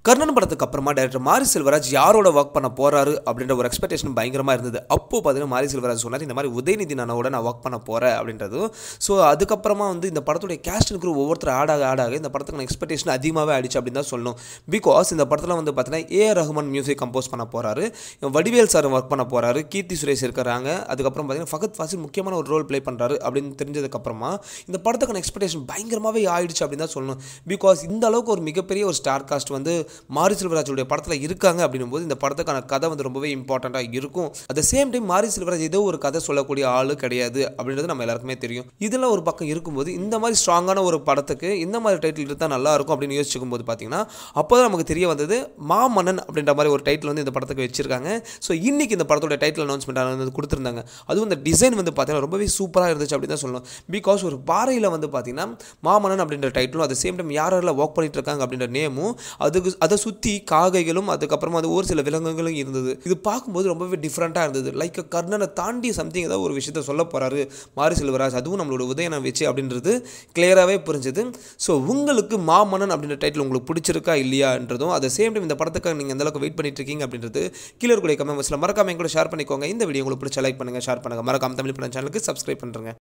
கர்ணன் படத்துக்கு அப்புறமா டேரக்டர் மாரி செல்வராஜ் யாரோட ஒர்க் பண்ண போறாரு அப்படின்ற ஒரு எக்ஸ்பெக்டேஷன் பயங்கரமாக இருந்தது அப்போ பார்த்தீங்கன்னா மாரி செல்வராஜ் சொன்னார் இந்த மாதிரி உதயநிதி நானோட நான் ஒர்க் பண்ண போகிறேன் அப்படின்றதும் ஸோ அதுக்கப்புறமா வந்து இந்த படத்துடைய கேஸ்ட் இருக்கிற ஒவ்வொருத்தர் ஆட் ஆக ஆட் ஆக இந்த படத்துக்கான எக்ஸ்பெக்டேஷன் அதிகமாகவே ஆயிடுச்சு அப்படின்னு தான் சொல்லணும் பிகாஸ் இந்த படத்தில் வந்து பார்த்தீங்கன்னா ஏ ரஹ்மான் மியூசிக் கம்போஸ் பண்ண போகிறாரு வடிவேல் சார் ஒர்க் பண்ண போகிறாரு கீர்த்தி சுரேஷ் இருக்கிறாங்க அதுக்கப்புறம் பார்த்தீங்கன்னா ஃபகத் ஃபாசில் முக்கியமான ஒரு ரோல் ப்ளே பண்ணுறாரு அப்படின்னு தெரிஞ்சதுக்கப்புறமா இந்த படத்துக்கான எக்ஸ்பெக்டேஷன் பயங்கரமாகவே ஆயிடுச்சு அப்படின்னு தான் சொல்லணும் பிகாஸ் இந்த அளவுக்கு ஒரு மிகப்பெரிய ஒரு ஸ்டார் காஸ்ட் வந்து மாரி செல்வராஜுடைய படத்தில் இருக்காங்க அப்படின்னும் போது இந்த படத்துக்கான கதை வந்து ரொம்பவே இம்பார்ட்டண்ட்டாக இருக்கும் அட் த சேம் டைம் மாரி செல்வராஜ் ஏதோ ஒரு கதை சொல்லக்கூடிய ஆள் கிடையாது அப்படின்றது நம்ம எல்லாருக்குமே தெரியும் இதெல்லாம் ஒரு பக்கம் இருக்கும்போது இந்த மாதிரி ஸ்ட்ராங்கான ஒரு படத்துக்கு இந்த மாதிரி டைட்டில் இருந்தால் நல்லா இருக்கும் அப்படின்னு யோசிச்சுக்கும் போது பார்த்தீங்கன்னா அப்போ தான் நமக்கு தெரிய வந்தது மாமன்னன் அப்படின்ற மாதிரி ஒரு டைட்டில் வந்து இந்த படத்துக்கு வச்சிருக்காங்க ஸோ இன்னைக்கு இந்த படத்தோட டைட்டில் அனௌன்ஸ்மெண்ட் வந்து கொடுத்துருந்தாங்க அதுவும் இந்த டிசைன் வந்து பார்த்தீங்கன்னா ரொம்பவே சூப்பராக இருந்துச்சு அப்படின்னு தான் சொல்லணும் பிகாஸ் ஒரு பாறையில் வந்து பார்த்தீங்கன்னா மாமன்னன் அப்படின்ற டைட்டிலும் அட் சேம் டைம் யார் யாரெல்லாம் ஒர்க் பண்ணிட்டு இருக்காங்க அப்படின்ற நேமும் அதுக்கு அதை சுற்றி காகைகளும் அதுக்கப்புறமா அது ஒரு சில விலங்குகளும் இருந்தது இது பார்க்கும்போது ரொம்பவே டிஃப்ரெண்ட்டாக இருந்தது லைக் கர்ணனை தாண்டி சம்திங் ஏதாவது ஒரு விஷயத்த சொல்ல போகிறாரு மாரி செல்வராஜ் அதுவும் நம்மளோட உதயனை வச்சு அப்படின்றது கிளியராகவே புரிஞ்சுது ஸோ உங்களுக்கு மாமன்னன் அப்படின்ற டைட்டில் உங்களுக்கு பிடிச்சிருக்கா இல்லையான்றதும் அட் சேம் டைம் இந்த படத்துக்கு நீங்கள் எந்த அளவுக்கு வெயிட் பண்ணிட்டு இருக்கீங்க அப்படின்றது கீழே இருக்கக்கூடிய கமெண்ட்ஸில் மறக்காம என் கூட ஷேர் பண்ணிக்கோங்க இந்த வீடியோ உங்களுக்கு பிடிச்ச லைக் பண்ணுங்கள் ஷேர் பண்ணுங்கள் மறக்காம தமிழ் பண்ண சேனலுக்கு சப்ஸ்கிரைப் பண்ணுறேங்க